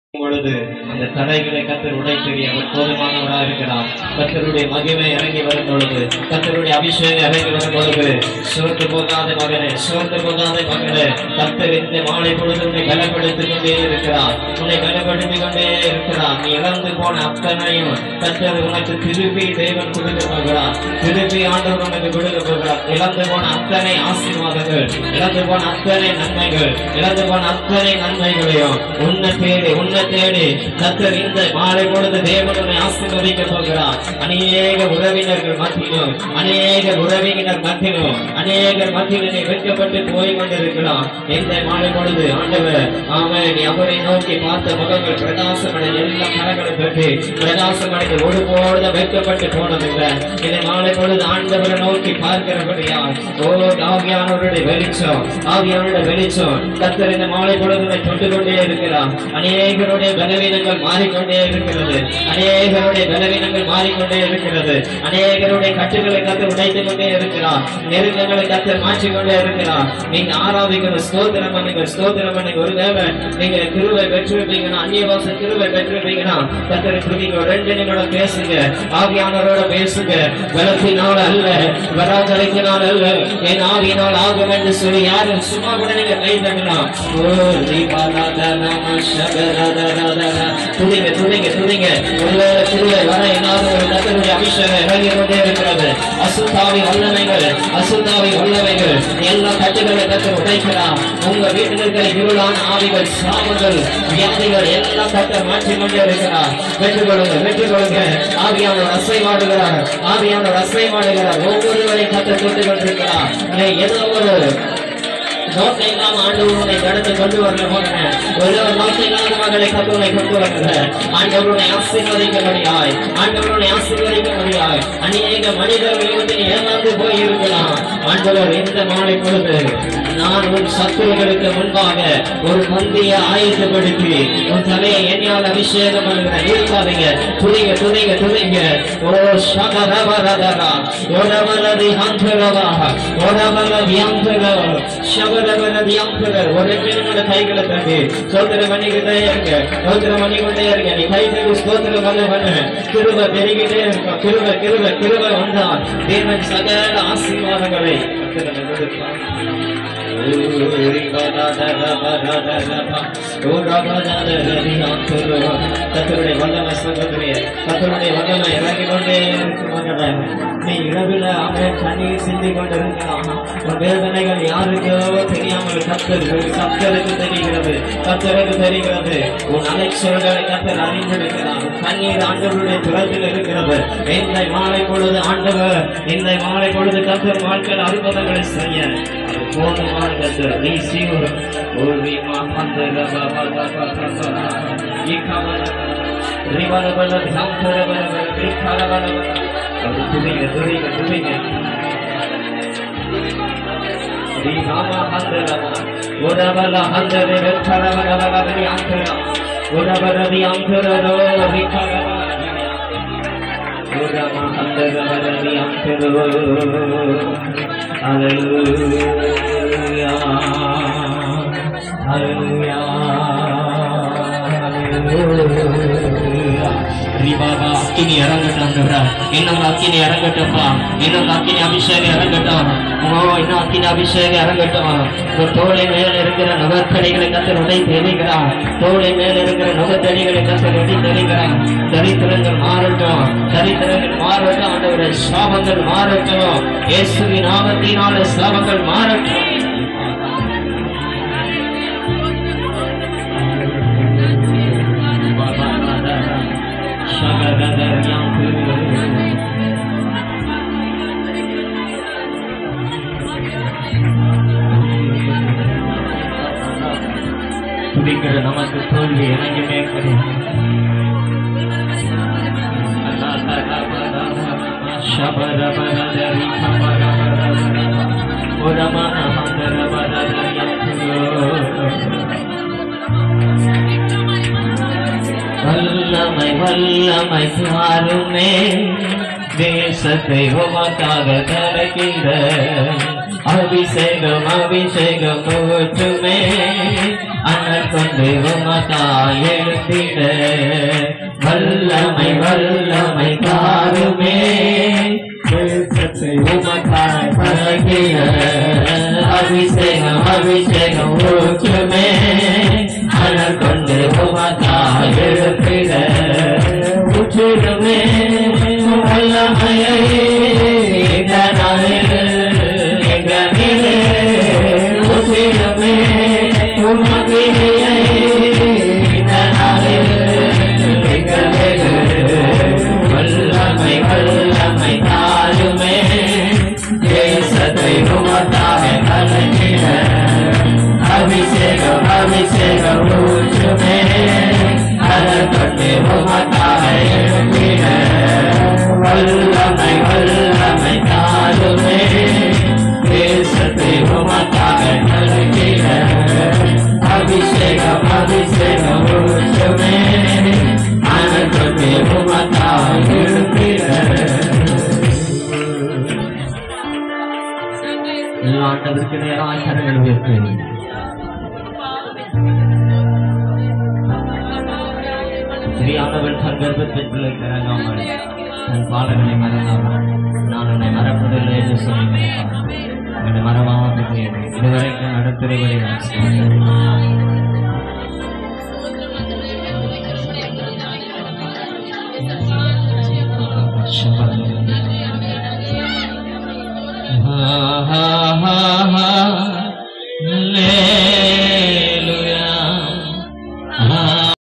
பொழுது அந்த தடைகளை கத்தர் உடைத்தெறிய அவர் போதுமானவராக இருக்கிறார் கத்தருடைய மகிமை இறங்கி வரும் பொழுது கத்தருடைய அபிஷேகம் இறங்கி வரும் பொழுது சோர்ந்து போகாத மகனே சோர்ந்து போகாத மகனே கத்தர் இந்த மாலை பொழுது உன்னை பலப்படுத்திக் கொண்டே இருக்கிறார் உன்னை பலப்படுத்திக் கொண்டே இருக்கிறார் நீ இழந்து போன அத்தனையும் கத்தர் உனக்கு திருப்பி தேவன் கொடுக்க போகிறார் திருப்பி ஆண்டவர் உனக்கு கொடுக்க போகிறார் இழந்து போன அத்தனை ஆசீர்வாதங்கள் இழந்து போன அத்தனை நன்மைகள் இழந்து போன அத்தனை நன்மைகளையும் உன்னை தேடி உன்னை தேடி கத்தர் இந்த மாலை பொழுது தேவன் உன்னை ஆசீர்வதிக்க போகிறார் அநேக உறவினர்கள் மத்தியிலும் அநேக உறவினர் மத்தியிலும் அநேகர் மத்தியில் நீ வெட்கப்பட்டு போய் கொண்டிருக்கலாம் இந்த மாலை பொழுது ஆண்டவர் ஆமென் நீ அவரை நோக்கி பார்த்த முகங்கள் பிரகாசமடைந்து எல்லா கரங்களை பெற்று பிரகாசமடைந்து ஒருபோதும் வெட்கப்பட்டு போனதில்லை இதை மாலை பொழுது ஆண்டவரை நோக்கி பார்க்கிறபடியா ஓ ஆவியானவருடைய வெளிச்சம் ஆவியானவருடைய வெளிச்சம் கத்தர் இந்த மாலை பொழுது தொட்டு கொண்டே இருக்கிறார் அநேகருடைய பலவீனங்கள் மாறிக்கொண்டே இருக்கிறது அநேகருடைய பலவீனங்கள் மாறிக்கொண்டே இருக்கிறது அநேகருடைய கட்டுகளை கத்தர் உடைத்துக் கொண்டே இருக்கிறார் நெருக்கங்களை கத்தர் மாற்றிக்கொண்டே இருக்கிறார் நீங்க ஆராதிக்கிற ஸ்தோத்திரம் பண்ணுங்க ஸ்தோத்திரம் பண்ணுங்க ஒருவேளை நீங்க கிருவை பெற்றிருப்பீங்கன்னா அந்நிய வாச கிருவை பெற்றிருப்பீங்கன்னா கத்தரை துணிங்க ரெண்டு நிமிடம் பேசுங்க ஆவியானவரோட பேசுங்க பலத்தினால அல்ல வராதலைக்கினால் அல்ல என் ஆவியினால் ஆகும் என்று சொல்லி யாரும் சும்மா கூட நீங்க கை தட்டலாம் ஓ தீபாராத நம சகரதரதர. துதிங்க துதிங்க துதிங்க ஒருவேளை திருவை வர என்னாவது ஒரு கத்தருடைய அபிஷேகம் இறங்கி கொண்டே இருக்கிறது அசுத்தாவி வல்லமைகள் அசுத்தாவி வல்லமைகள் எல்லா கட்டுகளை கத்தர் உடைக்கிறார் உங்க வீட்டில் இருக்கிற இருளான ஆவிகள் சாபங்கள் வியாதிகள் எல்லாம் கத்தர் மாற்றி கொண்டே இருக்கிறார் வெற்றி கொள்ளுங்க வெற்றி கொள்ளுங்க ஆவியானவர் அசைவாடுகிறார் ஆவியானவர் அசைவாடுகிறார் ஒவ்வொருவரை கத்தர் தொட்டு கொண்டிருக்கிறார் நீ ஏதோ ஒரு நோக்கை இல்லாம ஆண்டவருடைய கடத்தை கொண்டு வரல போகிறேன் ஒரு ஒரு நோக்கை இல்லாத மகளை கத்துவனை கொண்டு வரல ஆண்டவருடைய ஆசீர்வதிக்க முடியாய் ஆண்டவருடைய ஆசீர்வதிக்க முடியாய் அநேக மனிதர்கள் வந்து நீ ஏமாந்து போய் இருக்கலாம் ஆண்டவர் இந்த மாலை பொழுது நான் உன் சத்துருகளுக்கு முன்பாக ஒரு பந்தியை ஆயத்தப்படுத்தி உன் தலையை எண்ணெயால் அபிஷேகம் பண்ணுகிறேன் இருக்காதீங்க துணிங்க துணிங்க துணிங்க ஓ ஷகரவரதரா ஓரவரதி ஹந்தரவா ஓரவரதி ஹந்தரவா ஷகரவரதி ஹந்தரவா ஒரு பேரோட கைகளை தட்டி சோதனை பண்ணிக்கிட்டே இருங்க சோதனை பண்ணிக்கொண்டே இருங்க நீ கை தட்டி ஸ்தோத்திரம் பண்ண பண்ண கிருப பெருகிட்டே இருக்கும் கிருப கிருப கிருப வந்தால் தேவன் சகல ஆசீர்வாதங்களை கர்த்தர் கொடுப்பார். கத்தருடைய வல்லமை சகோதரிய கத்தருடைய வல்லமை இறங்கி கொண்டே இருக்கிறது நீ இரவில் அவன் கண்ணீர் சிந்தி கொண்டிருக்கலாம் உன் வேதனைகள் யாருக்கோ தெரியாமல் கத்தர் கத்தருக்கு தெரிகிறது கத்தருக்கு தெரிகிறது உன் அலைச்சல்களை கத்தர் அறிந்திருக்கிறார் கண்ணீர் ஆண்டவருடைய துறத்தில் இருக்கிறது இந்த மாலை பொழுது ஆண்டவர் இந்த மாலை பொழுது கத்தர் வாழ்க்கையில் அற்புதங்களை செய்ய போதுமான கத்தர் receive ஒரு மகந்தர பாபா பாபா பாபா இக்கமல ரிவரவல தம்பரவல விக்கரவல அது துதிங்க துதிங்க துதிங்க ஸ்ரீ ராம ஹந்தர உடவல ஹந்தர விக்கரவல வலவி அந்தர உடவல வி அந்தர ரோ விக்கரவல உடம ஹந்தர வலவி அந்தர Hallelujah. Hallelujah. Hallelujah. ரிபாபா அக்கினி இறங்கட்டும் ஆண்டவரே. இன்னும் அக்கினி இறங்கட்டும்ப்பா இன்னும் அக்கினி அபிஷேகம் இறங்கட்டும் ஓ இன்னும் அக்கினி அபிஷேகம் இறங்கட்டும் ஒரு தோளின் மேல இருக்கிற நுகத்தடிகளை கத்தர் உடை தெரிகிறார் தோளின் மேல இருக்கிற நுகத்தடிகளை கத்தர் உடை தெரிகிறார் தரித்திரங்கள் மாறட்டும் தரித்திரங்கள் மாறட்டும் ஆண்டவரே சாபங்கள் மாறட்டும் இயேசுவின் நாமத்தினால சாபங்கள் மாறட்டும் துடிக்கிற நமக்கு தோல்வி இறங்குமே கிடையாது வல்லமை வல்லமை சாருமே தேசத்தை உமக்காக தரக்கின்ற அபிஷேகம் அபிஷேகம் ஊற்றுமே அண்ணன் கொண்டு உமக்காய் எழுந்திட வல்லமை வல்லமை தாருமே தேசத்தை உமக்காய் பழகிட அபிஷேகம் அபிஷேகம் ஊற்றுமே அண்ணன் கொண்டு உமக்காய் எழுந்திட ஊற்றிடுமே வல்லமையை இந்த நாளில் எங்க மேலே ஊற்றிடுமே உமக்கினையை இந்த நாளில் எங்க மேலே வல்லமை வல்லமை தாருமே தேசத்தை உமக்காக கலக்கிட அபிஷேகம் அபிஷேகம் ஊற்றுமே அதற்கொண்டு உமக்காக எழுப்பிட வல்லமை வல்லமை தாருமே தேசத்தை உமக்காக கலக்கிட அபிஷேகம் அபிஷேகம் ஊற்றுமே அதற்கொண்டு உமக்காக எழுப்பிட எல்லா ஆண்டவருக்கு நேராக கரங்கள் உயர்த்துவேன் ஸ்ரீயானவன் தன் கர்ப்பத்தில் பிள்ளை இறங்காமல் தன் பாலங்களை மறந்தாமல் நான் உன்னை மறப்பதில்லை என்று சொல்லியிருக்கிறார் உன்னை மறவாமல் இதுவரைக்கும் நடத்துறவரை நான் செய்தேன். சபதம்.